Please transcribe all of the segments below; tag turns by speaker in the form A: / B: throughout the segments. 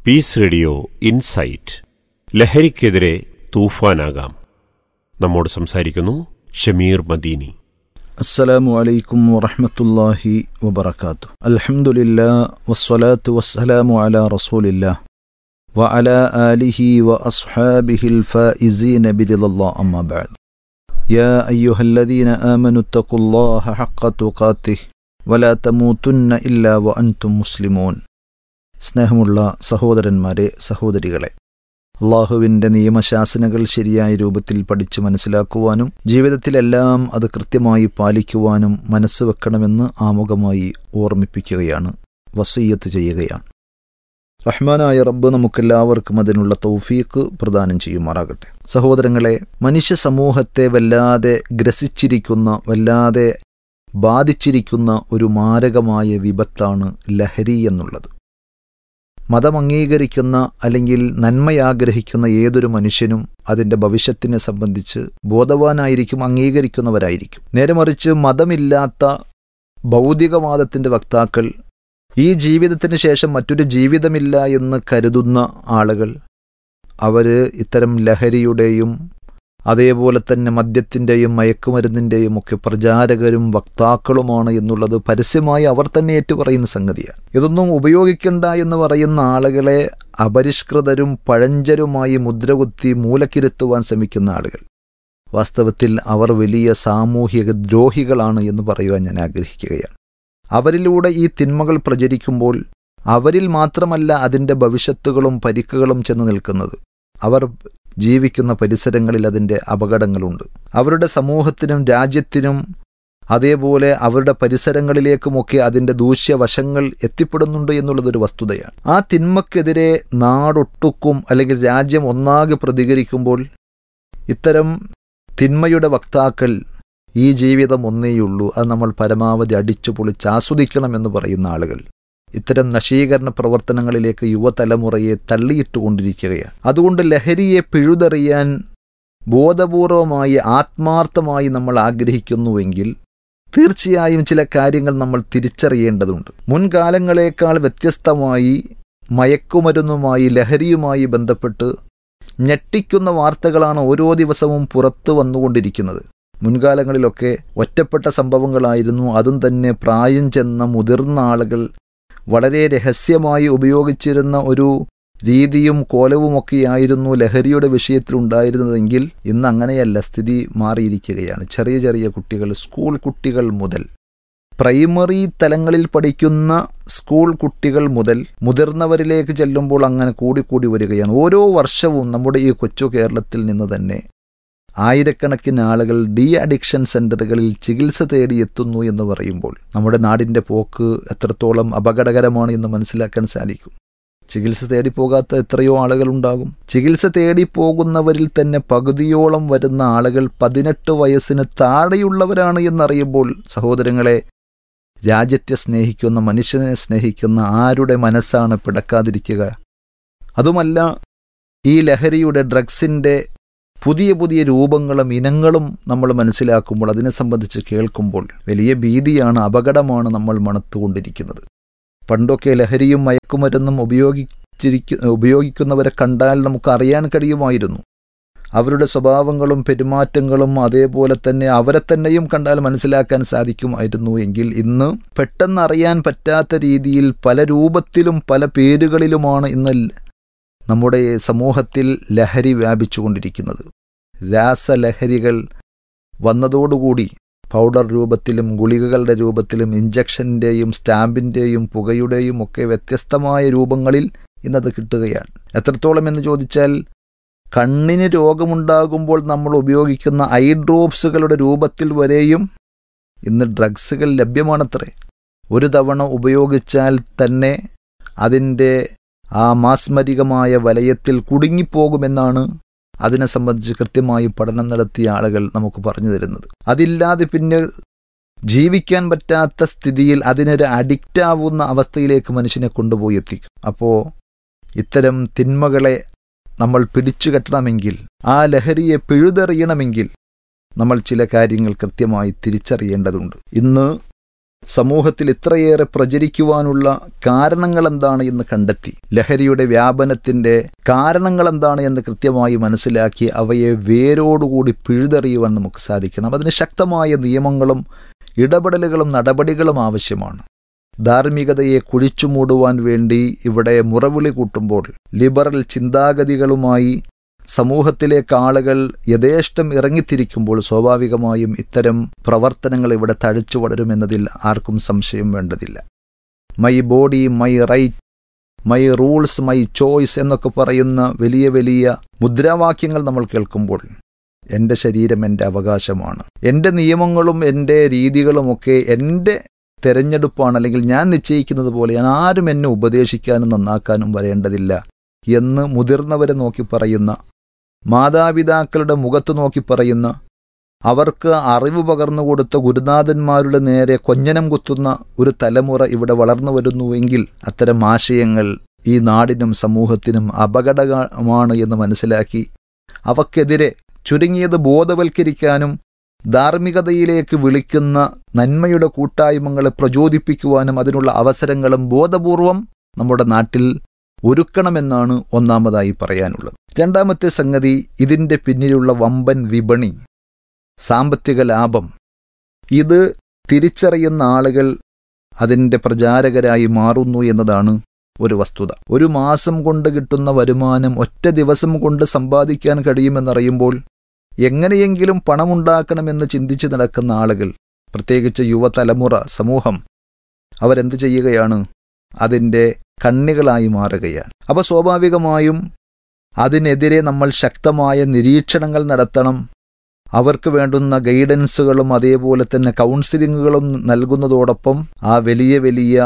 A: piece radio insight ലഹരിക്കെതിരെ തൂഫാനാകാം നമ്മോട് സംസാരിക്കുന്നു ഷമീർ മദീനി
B: السلام عليكم ورحمة الله وبركاته الحمد لله والصلاة والسلام على رسول الله وعلى آله وأصحابه الفائزين برضا الله أما بعد يا أيها الذين آمنوا اتقوا الله حق تقاته ولا تموتن إلا وأنتم مسلمون സ്നേഹമുള്ള സഹോദരന്മാരെ സഹോദരികളെ അള്ളാഹുവിൻ്റെ നിയമശാസനകൾ ശരിയായ രൂപത്തിൽ പഠിച്ചു മനസ്സിലാക്കുവാനും ജീവിതത്തിലെല്ലാം അത് കൃത്യമായി പാലിക്കുവാനും മനസ്സ് വെക്കണമെന്ന് ആമുഖമായി ഓർമ്മിപ്പിക്കുകയാണ് വസീയത്ത് ചെയ്യുകയാണ് റഹ്മാനായ റബ്ബ് നമുക്കെല്ലാവർക്കും അതിനുള്ള തൗഫീക്ക് പ്രദാനം ചെയ്യുമാറാകട്ടെ സഹോദരങ്ങളെ മനുഷ്യ സമൂഹത്തെ വല്ലാതെ ഗ്രസിച്ചിരിക്കുന്ന വല്ലാതെ ബാധിച്ചിരിക്കുന്ന ഒരു മാരകമായ വിപത്താണ് ലഹരി എന്നുള്ളത് മതം അംഗീകരിക്കുന്ന അല്ലെങ്കിൽ നന്മയാഗ്രഹിക്കുന്ന ഏതൊരു മനുഷ്യനും അതിൻ്റെ ഭവിഷ്യത്തിനെ സംബന്ധിച്ച് ബോധവാനായിരിക്കും അംഗീകരിക്കുന്നവരായിരിക്കും നേരെ മറിച്ച് മതമില്ലാത്ത ഭൗതികവാദത്തിൻ്റെ വക്താക്കൾ ഈ ജീവിതത്തിന് ശേഷം മറ്റൊരു ജീവിതമില്ല എന്ന് കരുതുന്ന ആളുകൾ അവർ ഇത്തരം ലഹരിയുടെയും അതേപോലെ തന്നെ മദ്യത്തിൻ്റെയും മയക്കുമരുന്നിൻ്റെയും ഒക്കെ പ്രചാരകരും വക്താക്കളുമാണ് എന്നുള്ളത് പരസ്യമായി അവർ തന്നെ ഏറ്റുപറയുന്ന സംഗതിയാണ് ഇതൊന്നും ഉപയോഗിക്കണ്ട എന്ന് പറയുന്ന ആളുകളെ അപരിഷ്കൃതരും പഴഞ്ചരുമായി മുദ്രകുത്തി മൂലക്കിരുത്തുവാൻ ശ്രമിക്കുന്ന ആളുകൾ വാസ്തവത്തിൽ അവർ വലിയ സാമൂഹിക ദ്രോഹികളാണ് എന്ന് പറയുവാൻ ഞാൻ ആഗ്രഹിക്കുകയാണ് അവരിലൂടെ ഈ തിന്മകൾ പ്രചരിക്കുമ്പോൾ അവരിൽ മാത്രമല്ല അതിൻ്റെ ഭവിഷ്യത്തുകളും പരിക്കുകളും ചെന്ന് നിൽക്കുന്നത് അവർ ജീവിക്കുന്ന പരിസരങ്ങളിൽ അതിൻ്റെ അപകടങ്ങളുണ്ട് അവരുടെ സമൂഹത്തിനും രാജ്യത്തിനും അതേപോലെ അവരുടെ പരിസരങ്ങളിലേക്കുമൊക്കെ അതിൻ്റെ ദൂഷ്യവശങ്ങൾ എത്തിപ്പെടുന്നുണ്ട് എന്നുള്ളതൊരു വസ്തുതയാണ് ആ തിന്മക്കെതിരെ നാടൊട്ടുക്കും അല്ലെങ്കിൽ രാജ്യം ഒന്നാകെ പ്രതികരിക്കുമ്പോൾ ഇത്തരം തിന്മയുടെ വക്താക്കൾ ഈ ജീവിതം ഒന്നേയുള്ളൂ അത് നമ്മൾ പരമാവധി അടിച്ചു പൊളിച്ച് ആസ്വദിക്കണമെന്ന് പറയുന്ന ആളുകൾ ഇത്തരം നശീകരണ പ്രവർത്തനങ്ങളിലേക്ക് യുവതലമുറയെ തള്ളിയിട്ടുകൊണ്ടിരിക്കുകയാണ് അതുകൊണ്ട് ലഹരിയെ പിഴുതെറിയാൻ ബോധപൂർവമായി ആത്മാർത്ഥമായി നമ്മൾ ആഗ്രഹിക്കുന്നുവെങ്കിൽ തീർച്ചയായും ചില കാര്യങ്ങൾ നമ്മൾ തിരിച്ചറിയേണ്ടതുണ്ട് മുൻകാലങ്ങളേക്കാൾ വ്യത്യസ്തമായി മയക്കുമരുന്നുമായി ലഹരിയുമായി ബന്ധപ്പെട്ട് ഞെട്ടിക്കുന്ന വാർത്തകളാണ് ഓരോ ദിവസവും പുറത്തു വന്നുകൊണ്ടിരിക്കുന്നത് മുൻകാലങ്ങളിലൊക്കെ ഒറ്റപ്പെട്ട സംഭവങ്ങളായിരുന്നു അതും തന്നെ പ്രായം ചെന്ന മുതിർന്ന ആളുകൾ വളരെ രഹസ്യമായി ഉപയോഗിച്ചിരുന്ന ഒരു രീതിയും കോലവുമൊക്കെയായിരുന്നു ലഹരിയുടെ വിഷയത്തിൽ ഉണ്ടായിരുന്നതെങ്കിൽ ഇന്ന് അങ്ങനെയല്ല സ്ഥിതി മാറിയിരിക്കുകയാണ് ചെറിയ ചെറിയ കുട്ടികൾ സ്കൂൾ കുട്ടികൾ മുതൽ പ്രൈമറി തലങ്ങളിൽ പഠിക്കുന്ന സ്കൂൾ കുട്ടികൾ മുതൽ മുതിർന്നവരിലേക്ക് ചെല്ലുമ്പോൾ അങ്ങനെ കൂടിക്കൂടി വരികയാണ് ഓരോ വർഷവും നമ്മുടെ ഈ കൊച്ചു കേരളത്തിൽ നിന്ന് തന്നെ ആയിരക്കണക്കിന് ആളുകൾ ഡി അഡിക്ഷൻ സെന്ററുകളിൽ ചികിത്സ തേടി എത്തുന്നു എന്ന് പറയുമ്പോൾ നമ്മുടെ നാടിൻ്റെ പോക്ക് എത്രത്തോളം അപകടകരമാണ് എന്ന് മനസ്സിലാക്കാൻ സാധിക്കും ചികിത്സ തേടി പോകാത്ത എത്രയോ ആളുകളുണ്ടാകും ചികിത്സ തേടി പോകുന്നവരിൽ തന്നെ പകുതിയോളം വരുന്ന ആളുകൾ പതിനെട്ട് വയസ്സിന് താഴെയുള്ളവരാണ് എന്നറിയുമ്പോൾ സഹോദരങ്ങളെ രാജ്യത്തെ സ്നേഹിക്കുന്ന മനുഷ്യനെ സ്നേഹിക്കുന്ന ആരുടെ മനസ്സാണ് പിടക്കാതിരിക്കുക അതുമല്ല ഈ ലഹരിയുടെ ഡ്രഗ്സിൻ്റെ പുതിയ പുതിയ രൂപങ്ങളും ഇനങ്ങളും നമ്മൾ മനസ്സിലാക്കുമ്പോൾ അതിനെ സംബന്ധിച്ച് കേൾക്കുമ്പോൾ വലിയ ഭീതിയാണ് അപകടമാണ് നമ്മൾ മണത്തുകൊണ്ടിരിക്കുന്നത് പണ്ടൊക്കെ ലഹരിയും മയക്കുമരുന്നും ഉപയോഗിച്ചിരിക്കു ഉപയോഗിക്കുന്നവരെ കണ്ടാൽ നമുക്ക് അറിയാൻ കഴിയുമായിരുന്നു അവരുടെ സ്വഭാവങ്ങളും പെരുമാറ്റങ്ങളും അതേപോലെ തന്നെ അവരെ തന്നെയും കണ്ടാൽ മനസ്സിലാക്കാൻ സാധിക്കുമായിരുന്നു എങ്കിൽ ഇന്ന് പെട്ടെന്ന് അറിയാൻ പറ്റാത്ത രീതിയിൽ പല രൂപത്തിലും പല പേരുകളിലുമാണ് ഇന്ന് നമ്മുടെ സമൂഹത്തിൽ ലഹരി വ്യാപിച്ചുകൊണ്ടിരിക്കുന്നത് രാസലഹരികൾ വന്നതോടുകൂടി പൗഡർ രൂപത്തിലും ഗുളികകളുടെ രൂപത്തിലും ഇഞ്ചക്ഷൻ്റെയും സ്റ്റാമ്പിൻ്റെയും പുകയുടെയും ഒക്കെ വ്യത്യസ്തമായ രൂപങ്ങളിൽ ഇന്നത് കിട്ടുകയാണ് എത്രത്തോളം എന്ന് ചോദിച്ചാൽ കണ്ണിന് രോഗമുണ്ടാകുമ്പോൾ നമ്മൾ ഉപയോഗിക്കുന്ന ഐ ഡ്രോപ്സുകളുടെ രൂപത്തിൽ വരെയും ഇന്ന് ഡ്രഗ്സുകൾ ലഭ്യമാണത്രേ ഒരു തവണ ഉപയോഗിച്ചാൽ തന്നെ അതിൻ്റെ ആ മാസ്മരികമായ വലയത്തിൽ കുടുങ്ങിപ്പോകുമെന്നാണ് അതിനെ സംബന്ധിച്ച് കൃത്യമായി പഠനം നടത്തിയ ആളുകൾ നമുക്ക് പറഞ്ഞു തരുന്നത് അതില്ലാതെ പിന്നെ ജീവിക്കാൻ പറ്റാത്ത സ്ഥിതിയിൽ അതിനൊരു അഡിക്റ്റ് ആവുന്ന അവസ്ഥയിലേക്ക് മനുഷ്യനെ കൊണ്ടുപോയി എത്തിക്കും അപ്പോൾ ഇത്തരം തിന്മകളെ നമ്മൾ പിടിച്ചു കെട്ടണമെങ്കിൽ ആ ലഹരിയെ പിഴുതെറിയണമെങ്കിൽ നമ്മൾ ചില കാര്യങ്ങൾ കൃത്യമായി തിരിച്ചറിയേണ്ടതുണ്ട് ഇന്ന് സമൂഹത്തിൽ ഇത്രയേറെ പ്രചരിക്കുവാനുള്ള കാരണങ്ങൾ എന്താണ് എന്ന് കണ്ടെത്തി ലഹരിയുടെ വ്യാപനത്തിന്റെ കാരണങ്ങൾ എന്താണ് എന്ന് കൃത്യമായി മനസ്സിലാക്കി അവയെ വേരോടുകൂടി പിഴുതെറിയുവാൻ നമുക്ക് സാധിക്കണം അതിന് ശക്തമായ നിയമങ്ങളും ഇടപെടലുകളും നടപടികളും ആവശ്യമാണ് ധാർമ്മികതയെ കുഴിച്ചുമൂടുവാൻ വേണ്ടി ഇവിടെ മുറവിളി കൂട്ടുമ്പോൾ ലിബറൽ ചിന്താഗതികളുമായി സമൂഹത്തിലേക്ക് ആളുകൾ യഥേഷ്ടം ഇറങ്ങിത്തിരിക്കുമ്പോൾ സ്വാഭാവികമായും ഇത്തരം പ്രവർത്തനങ്ങൾ ഇവിടെ തഴച്ചു വളരുമെന്നതിൽ ആർക്കും സംശയം വേണ്ടതില്ല my body my right my rules my choice എന്നൊക്കെ പറയുന്ന വലിയ വലിയ മുദ്രാവാക്യങ്ങൾ നമ്മൾ കേൾക്കുമ്പോൾ എൻ്റെ ശരീരം എൻ്റെ അവകാശമാണ് എൻ്റെ നിയമങ്ങളും എൻ്റെ രീതികളുമൊക്കെ എൻ്റെ തെരഞ്ഞെടുപ്പാണ് അല്ലെങ്കിൽ ഞാൻ നിശ്ചയിക്കുന്നത് പോലെയാണ് ആരും എന്നെ ഉപദേശിക്കാനും നന്നാക്കാനും വരേണ്ടതില്ല എന്ന് മുതിർന്നവരെ നോക്കി പറയുന്ന മാതാപിതാക്കളുടെ മുഖത്ത് നോക്കി പറയുന്ന അവർക്ക് അറിവ് പകർന്നു കൊടുത്ത ഗുരുനാഥന്മാരുടെ നേരെ കൊഞ്ഞനം കുത്തുന്ന ഒരു തലമുറ ഇവിടെ വളർന്നു വരുന്നുവെങ്കിൽ അത്തരം ആശയങ്ങൾ ഈ നാടിനും സമൂഹത്തിനും അപകടമാണ് എന്ന് മനസ്സിലാക്കി അവക്കെതിരെ ചുരുങ്ങിയത് ബോധവൽക്കരിക്കാനും ധാർമ്മികതയിലേക്ക് വിളിക്കുന്ന നന്മയുടെ കൂട്ടായ്മകളെ പ്രചോദിപ്പിക്കുവാനും അതിനുള്ള അവസരങ്ങളും ബോധപൂർവം നമ്മുടെ നാട്ടിൽ ഒരുക്കണമെന്നാണ് ഒന്നാമതായി പറയാനുള്ളത് രണ്ടാമത്തെ സംഗതി ഇതിൻ്റെ പിന്നിലുള്ള വമ്പൻ വിപണി സാമ്പത്തിക ലാഭം ഇത് തിരിച്ചറിയുന്ന ആളുകൾ അതിൻ്റെ പ്രചാരകരായി മാറുന്നു എന്നതാണ് ഒരു വസ്തുത ഒരു മാസം കൊണ്ട് കിട്ടുന്ന വരുമാനം ഒറ്റ ദിവസം കൊണ്ട് സമ്പാദിക്കാൻ കഴിയുമെന്നറിയുമ്പോൾ എങ്ങനെയെങ്കിലും പണമുണ്ടാക്കണമെന്ന് ചിന്തിച്ച് നടക്കുന്ന ആളുകൾ പ്രത്യേകിച്ച് യുവതലമുറ സമൂഹം അവരെന്ത് ചെയ്യുകയാണ് അതിൻ്റെ കണ്ണികളായി മാറുകയാണ് അപ്പോൾ സ്വാഭാവികമായും അതിനെതിരെ നമ്മൾ ശക്തമായ നിരീക്ഷണങ്ങൾ നടത്തണം അവർക്ക് വേണ്ടുന്ന ഗൈഡൻസുകളും അതേപോലെ തന്നെ കൗൺസിലിങ്ങുകളും നൽകുന്നതോടൊപ്പം ആ വലിയ വലിയ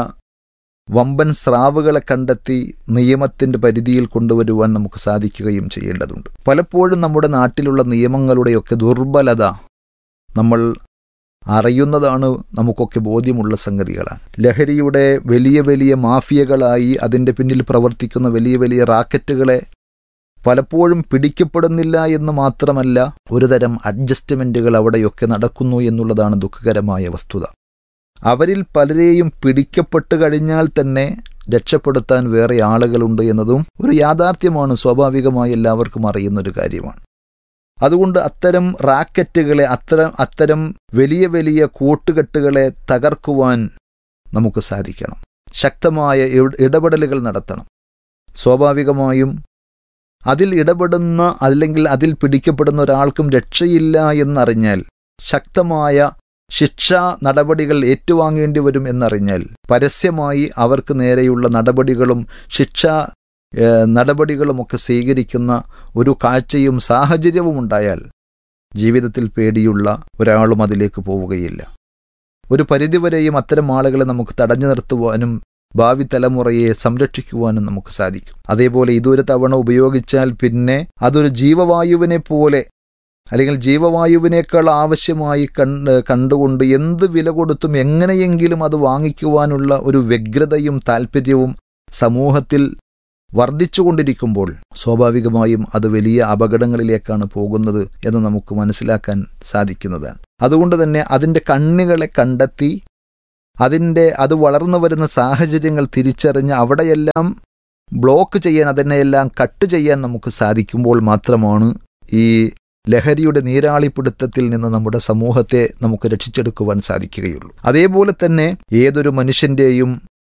B: വമ്പൻ സ്രാവുകളെ കണ്ടെത്തി നിയമത്തിന്റെ പരിധിയിൽ കൊണ്ടുവരുവാൻ നമുക്ക് സാധിക്കുകയും ചെയ്യേണ്ടതുണ്ട് പലപ്പോഴും നമ്മുടെ നാട്ടിലുള്ള നിയമങ്ങളുടെയൊക്കെ ദുർബലത നമ്മൾ അറിയുന്നതാണ് നമുക്കൊക്കെ ബോധ്യമുള്ള സംഗതികളാണ് ലഹരിയുടെ വലിയ വലിയ മാഫിയകളായി അതിൻ്റെ പിന്നിൽ പ്രവർത്തിക്കുന്ന വലിയ വലിയ റാക്കറ്റുകളെ പലപ്പോഴും പിടിക്കപ്പെടുന്നില്ല എന്ന് മാത്രമല്ല ഒരുതരം അഡ്ജസ്റ്റ്മെന്റുകൾ അവിടെയൊക്കെ നടക്കുന്നു എന്നുള്ളതാണ് ദുഃഖകരമായ വസ്തുത അവരിൽ പലരെയും പിടിക്കപ്പെട്ട് കഴിഞ്ഞാൽ തന്നെ രക്ഷപ്പെടുത്താൻ വേറെ ആളുകളുണ്ട് എന്നതും ഒരു യാഥാർത്ഥ്യമാണ് സ്വാഭാവികമായി എല്ലാവർക്കും അറിയുന്ന ഒരു കാര്യമാണ് അതുകൊണ്ട് അത്തരം റാക്കറ്റുകളെ അത്തരം അത്തരം വലിയ വലിയ കൂട്ടുകെട്ടുകളെ തകർക്കുവാൻ നമുക്ക് സാധിക്കണം ശക്തമായ ഇടപെടലുകൾ നടത്തണം സ്വാഭാവികമായും അതിൽ ഇടപെടുന്ന അല്ലെങ്കിൽ അതിൽ പിടിക്കപ്പെടുന്ന ഒരാൾക്കും രക്ഷയില്ല എന്നറിഞ്ഞാൽ ശക്തമായ ശിക്ഷാ നടപടികൾ ഏറ്റുവാങ്ങേണ്ടി വരും എന്നറിഞ്ഞാൽ പരസ്യമായി അവർക്ക് നേരെയുള്ള നടപടികളും ശിക്ഷാ നടപടികളുമൊക്കെ സ്വീകരിക്കുന്ന ഒരു കാഴ്ചയും സാഹചര്യവും ഉണ്ടായാൽ ജീവിതത്തിൽ പേടിയുള്ള ഒരാളും അതിലേക്ക് പോവുകയില്ല ഒരു പരിധിവരെയും അത്തരം ആളുകളെ നമുക്ക് തടഞ്ഞു നിർത്തുവാനും ഭാവി തലമുറയെ സംരക്ഷിക്കുവാനും നമുക്ക് സാധിക്കും അതേപോലെ ഇതൊരു തവണ ഉപയോഗിച്ചാൽ പിന്നെ അതൊരു ജീവവായുവിനെ പോലെ അല്ലെങ്കിൽ ജീവവായുവിനേക്കാൾ ആവശ്യമായി കണ്ട് കണ്ടുകൊണ്ട് എന്ത് വില കൊടുത്തും എങ്ങനെയെങ്കിലും അത് വാങ്ങിക്കുവാനുള്ള ഒരു വ്യഗ്രതയും താല്പര്യവും സമൂഹത്തിൽ വർദ്ധിച്ചുകൊണ്ടിരിക്കുമ്പോൾ സ്വാഭാവികമായും അത് വലിയ അപകടങ്ങളിലേക്കാണ് പോകുന്നത് എന്ന് നമുക്ക് മനസ്സിലാക്കാൻ സാധിക്കുന്നതാണ് അതുകൊണ്ട് തന്നെ അതിൻ്റെ കണ്ണുകളെ കണ്ടെത്തി അതിൻ്റെ അത് വളർന്നു വരുന്ന സാഹചര്യങ്ങൾ തിരിച്ചറിഞ്ഞ് അവിടെയെല്ലാം ബ്ലോക്ക് ചെയ്യാൻ അതിനെയെല്ലാം കട്ട് ചെയ്യാൻ നമുക്ക് സാധിക്കുമ്പോൾ മാത്രമാണ് ഈ ലഹരിയുടെ നീരാളിപ്പിടുത്തത്തിൽ നിന്ന് നമ്മുടെ സമൂഹത്തെ നമുക്ക് രക്ഷിച്ചെടുക്കുവാൻ സാധിക്കുകയുള്ളൂ അതേപോലെ തന്നെ ഏതൊരു മനുഷ്യൻ്റെയും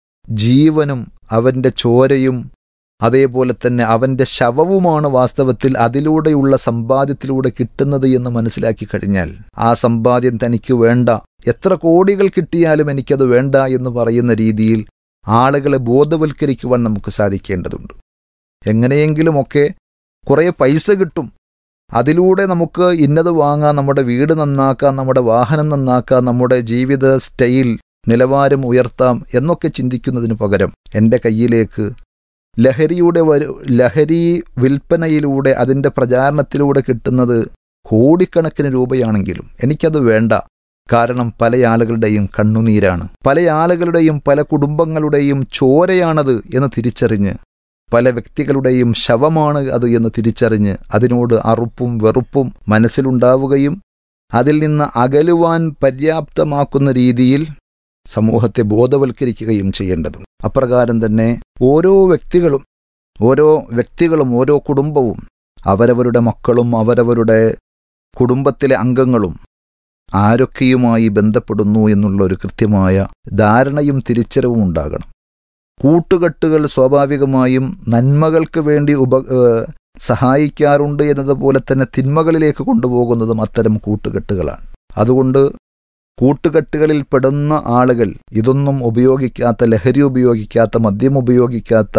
B: ജീവനും അവൻ്റെ ചോരയും അതേപോലെ തന്നെ അവൻ്റെ ശവവുമാണ് വാസ്തവത്തിൽ അതിലൂടെയുള്ള സമ്പാദ്യത്തിലൂടെ കിട്ടുന്നത് എന്ന് മനസ്സിലാക്കി കഴിഞ്ഞാൽ ആ സമ്പാദ്യം തനിക്ക് വേണ്ട എത്ര കോടികൾ കിട്ടിയാലും എനിക്കത് വേണ്ട എന്ന് പറയുന്ന രീതിയിൽ ആളുകളെ ബോധവൽക്കരിക്കുവാൻ നമുക്ക് സാധിക്കേണ്ടതുണ്ട് എങ്ങനെയെങ്കിലുമൊക്കെ കുറേ പൈസ കിട്ടും അതിലൂടെ നമുക്ക് ഇന്നത് വാങ്ങാം നമ്മുടെ വീട് നന്നാക്കാം നമ്മുടെ വാഹനം നന്നാക്കാം നമ്മുടെ ജീവിത സ്റ്റൈൽ നിലവാരം ഉയർത്താം എന്നൊക്കെ ചിന്തിക്കുന്നതിന് പകരം എൻ്റെ കയ്യിലേക്ക് ലഹരിയുടെ ലഹരി വിൽപ്പനയിലൂടെ അതിൻ്റെ പ്രചാരണത്തിലൂടെ കിട്ടുന്നത് കോടിക്കണക്കിന് രൂപയാണെങ്കിലും എനിക്കത് വേണ്ട കാരണം പല ആളുകളുടെയും കണ്ണുനീരാണ് പല ആളുകളുടെയും പല കുടുംബങ്ങളുടെയും ചോരയാണത് എന്ന് തിരിച്ചറിഞ്ഞ് പല വ്യക്തികളുടെയും ശവമാണ് അത് എന്ന് തിരിച്ചറിഞ്ഞ് അതിനോട് അറുപ്പും വെറുപ്പും മനസ്സിലുണ്ടാവുകയും അതിൽ നിന്ന് അകലുവാൻ പര്യാപ്തമാക്കുന്ന രീതിയിൽ സമൂഹത്തെ ബോധവൽക്കരിക്കുകയും ചെയ്യേണ്ടതുണ്ട് അപ്രകാരം തന്നെ ഓരോ വ്യക്തികളും ഓരോ വ്യക്തികളും ഓരോ കുടുംബവും അവരവരുടെ മക്കളും അവരവരുടെ കുടുംബത്തിലെ അംഗങ്ങളും ആരൊക്കെയുമായി ബന്ധപ്പെടുന്നു എന്നുള്ള ഒരു കൃത്യമായ ധാരണയും തിരിച്ചറിവും ഉണ്ടാകണം കൂട്ടുകെട്ടുകൾ സ്വാഭാവികമായും നന്മകൾക്ക് വേണ്ടി ഉപ ഏഹ് സഹായിക്കാറുണ്ട് എന്നതുപോലെ തന്നെ തിന്മകളിലേക്ക് കൊണ്ടുപോകുന്നതും അത്തരം കൂട്ടുകെട്ടുകളാണ് അതുകൊണ്ട് കൂട്ടുകെട്ടുകളിൽ പെടുന്ന ആളുകൾ ഇതൊന്നും ഉപയോഗിക്കാത്ത ലഹരി ഉപയോഗിക്കാത്ത മദ്യം ഉപയോഗിക്കാത്ത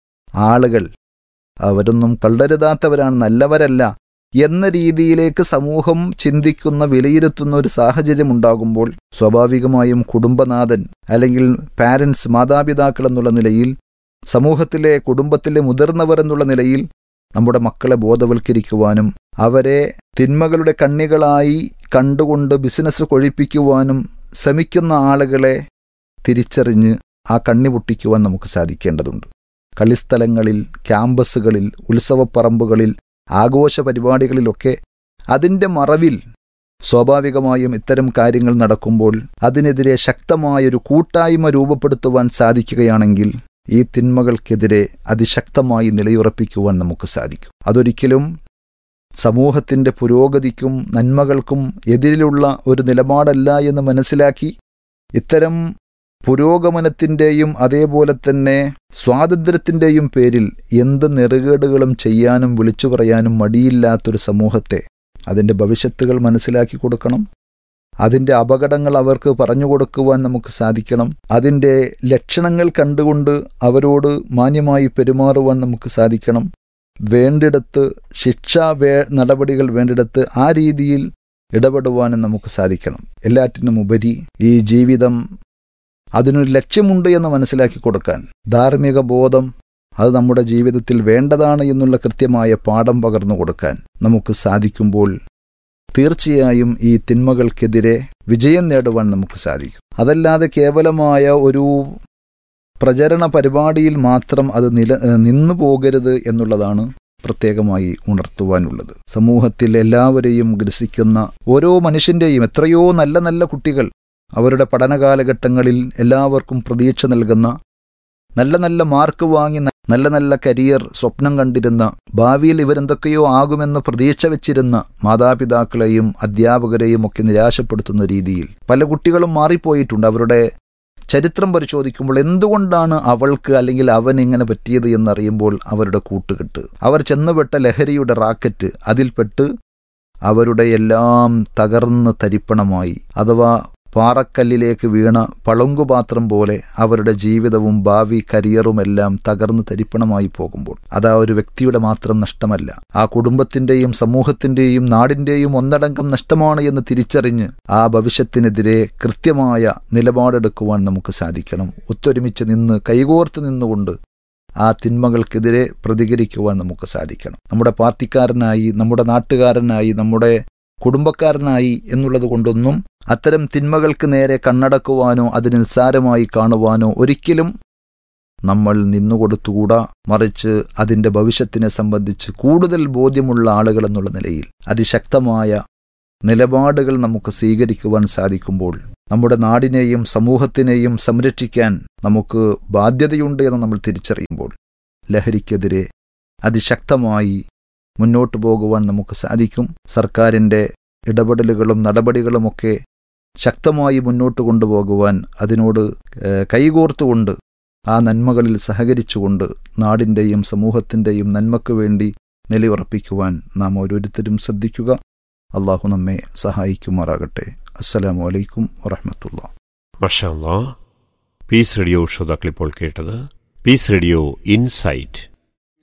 B: ആളുകൾ അവരൊന്നും കള്ളരുതാത്തവരാണ് നല്ലവരല്ല എന്ന രീതിയിലേക്ക് സമൂഹം ചിന്തിക്കുന്ന വിലയിരുത്തുന്ന ഒരു സാഹചര്യം ഉണ്ടാകുമ്പോൾ സ്വാഭാവികമായും കുടുംബനാഥൻ അല്ലെങ്കിൽ പാരൻസ് മാതാപിതാക്കൾ എന്നുള്ള നിലയിൽ സമൂഹത്തിലെ കുടുംബത്തിലെ മുതിർന്നവർ എന്നുള്ള നിലയിൽ നമ്മുടെ മക്കളെ ബോധവൽക്കരിക്കുവാനും അവരെ തിന്മകളുടെ കണ്ണികളായി കണ്ടുകൊണ്ട് ബിസിനസ് കൊഴിപ്പിക്കുവാനും ശ്രമിക്കുന്ന ആളുകളെ തിരിച്ചറിഞ്ഞ് ആ കണ്ണി പൊട്ടിക്കുവാൻ നമുക്ക് സാധിക്കേണ്ടതുണ്ട് കളിസ്ഥലങ്ങളിൽ ക്യാമ്പസുകളിൽ ഉത്സവപ്പറമ്പുകളിൽ ആഘോഷ പരിപാടികളിലൊക്കെ അതിൻ്റെ മറവിൽ സ്വാഭാവികമായും ഇത്തരം കാര്യങ്ങൾ നടക്കുമ്പോൾ അതിനെതിരെ ശക്തമായൊരു കൂട്ടായ്മ രൂപപ്പെടുത്തുവാൻ സാധിക്കുകയാണെങ്കിൽ ഈ തിന്മകൾക്കെതിരെ അതിശക്തമായി നിലയുറപ്പിക്കുവാൻ നമുക്ക് സാധിക്കും അതൊരിക്കലും സമൂഹത്തിന്റെ പുരോഗതിക്കും നന്മകൾക്കും എതിരിലുള്ള ഒരു നിലപാടല്ല എന്ന് മനസ്സിലാക്കി ഇത്തരം പുരോഗമനത്തിന്റെയും അതേപോലെ തന്നെ സ്വാതന്ത്ര്യത്തിന്റെയും പേരിൽ എന്ത് നെറുകേടുകളും ചെയ്യാനും വിളിച്ചു പറയാനും മടിയില്ലാത്തൊരു സമൂഹത്തെ അതിന്റെ ഭവിഷ്യത്തുകൾ മനസ്സിലാക്കി കൊടുക്കണം അതിന്റെ അപകടങ്ങൾ അവർക്ക് പറഞ്ഞു കൊടുക്കുവാൻ നമുക്ക് സാധിക്കണം അതിന്റെ ലക്ഷണങ്ങൾ കണ്ടുകൊണ്ട് അവരോട് മാന്യമായി പെരുമാറുവാൻ നമുക്ക് സാധിക്കണം വേണ്ടിടത്ത് ശിക്ഷാ വേ നടപടികൾ വേണ്ടിടത്ത് ആ രീതിയിൽ ഇടപെടുവാനും നമുക്ക് സാധിക്കണം എല്ലാറ്റിനും ഉപരി ഈ ജീവിതം അതിനൊരു ലക്ഷ്യമുണ്ട് എന്ന് മനസ്സിലാക്കി കൊടുക്കാൻ ധാർമ്മിക ബോധം അത് നമ്മുടെ ജീവിതത്തിൽ വേണ്ടതാണ് എന്നുള്ള കൃത്യമായ പാഠം പകർന്നു കൊടുക്കാൻ നമുക്ക് സാധിക്കുമ്പോൾ തീർച്ചയായും ഈ തിന്മകൾക്കെതിരെ വിജയം നേടുവാൻ നമുക്ക് സാധിക്കും അതല്ലാതെ കേവലമായ ഒരു പ്രചരണ പരിപാടിയിൽ മാത്രം അത് നില നിന്നു പോകരുത് എന്നുള്ളതാണ് പ്രത്യേകമായി ഉണർത്തുവാനുള്ളത് സമൂഹത്തിൽ എല്ലാവരെയും ഗ്രസിക്കുന്ന ഓരോ മനുഷ്യന്റെയും എത്രയോ നല്ല നല്ല കുട്ടികൾ അവരുടെ പഠന കാലഘട്ടങ്ങളിൽ എല്ലാവർക്കും പ്രതീക്ഷ നൽകുന്ന നല്ല നല്ല മാർക്ക് വാങ്ങി നല്ല നല്ല കരിയർ സ്വപ്നം കണ്ടിരുന്ന ഭാവിയിൽ ഇവരെന്തൊക്കെയോ ആകുമെന്ന് പ്രതീക്ഷ വെച്ചിരുന്ന മാതാപിതാക്കളെയും അധ്യാപകരെയും ഒക്കെ നിരാശപ്പെടുത്തുന്ന രീതിയിൽ പല കുട്ടികളും മാറിപ്പോയിട്ടുണ്ട് അവരുടെ ചരിത്രം പരിശോധിക്കുമ്പോൾ എന്തുകൊണ്ടാണ് അവൾക്ക് അല്ലെങ്കിൽ അവൻ ഇങ്ങനെ പറ്റിയത് എന്നറിയുമ്പോൾ അവരുടെ കൂട്ടുകെട്ട് അവർ ചെന്നുപെട്ട ലഹരിയുടെ റാക്കറ്റ് അതിൽപ്പെട്ട് അവരുടെ എല്ലാം തകർന്ന് തരിപ്പണമായി അഥവാ പാറക്കല്ലിലേക്ക് വീണ പളുങ്കുപാത്രം പോലെ അവരുടെ ജീവിതവും ഭാവി കരിയറുമെല്ലാം തകർന്ന് തരിപ്പണമായി പോകുമ്പോൾ അത് ആ ഒരു വ്യക്തിയുടെ മാത്രം നഷ്ടമല്ല ആ കുടുംബത്തിന്റെയും സമൂഹത്തിന്റെയും നാടിന്റെയും ഒന്നടങ്കം നഷ്ടമാണ് എന്ന് തിരിച്ചറിഞ്ഞ് ആ ഭവിഷ്യത്തിനെതിരെ കൃത്യമായ നിലപാടെടുക്കുവാൻ നമുക്ക് സാധിക്കണം ഒത്തൊരുമിച്ച് നിന്ന് കൈകോർത്ത് നിന്നുകൊണ്ട് ആ തിന്മകൾക്കെതിരെ പ്രതികരിക്കുവാൻ നമുക്ക് സാധിക്കണം നമ്മുടെ പാർട്ടിക്കാരനായി നമ്മുടെ നാട്ടുകാരനായി നമ്മുടെ കുടുംബക്കാരനായി എന്നുള്ളത് കൊണ്ടൊന്നും അത്തരം തിന്മകൾക്ക് നേരെ കണ്ണടക്കുവാനോ അത് നിസ്സാരമായി കാണുവാനോ ഒരിക്കലും നമ്മൾ നിന്നുകൊടുത്തുകൂടാ മറിച്ച് അതിന്റെ ഭവിഷ്യത്തിനെ സംബന്ധിച്ച് കൂടുതൽ ബോധ്യമുള്ള ആളുകൾ എന്നുള്ള നിലയിൽ അതിശക്തമായ നിലപാടുകൾ നമുക്ക് സ്വീകരിക്കുവാൻ സാധിക്കുമ്പോൾ നമ്മുടെ നാടിനെയും സമൂഹത്തിനെയും സംരക്ഷിക്കാൻ നമുക്ക് ബാധ്യതയുണ്ട് എന്ന് നമ്മൾ തിരിച്ചറിയുമ്പോൾ ലഹരിക്കെതിരെ അതിശക്തമായി മുന്നോട്ടു പോകുവാൻ നമുക്ക് സാധിക്കും സർക്കാരിൻ്റെ ഇടപെടലുകളും നടപടികളുമൊക്കെ ശക്തമായി മുന്നോട്ട് കൊണ്ടുപോകുവാൻ അതിനോട് കൈകോർത്തുകൊണ്ട് ആ നന്മകളിൽ സഹകരിച്ചുകൊണ്ട് നാടിൻ്റെയും സമൂഹത്തിൻ്റെയും നന്മയ്ക്ക് വേണ്ടി നിലയുറപ്പിക്കുവാൻ നാം ഓരോരുത്തരും ശ്രദ്ധിക്കുക അള്ളാഹു നമ്മെ സഹായിക്കുമാറാകട്ടെ അസ്സലാമു അലൈക്കും വറഹമത്തുള്ള
A: മഷാല്ലാ പീസ് റേഡിയോ ശ്രോതാക്കളിപ്പോൾ കേട്ടത് പീസ് റേഡിയോ ഇൻസൈറ്റ്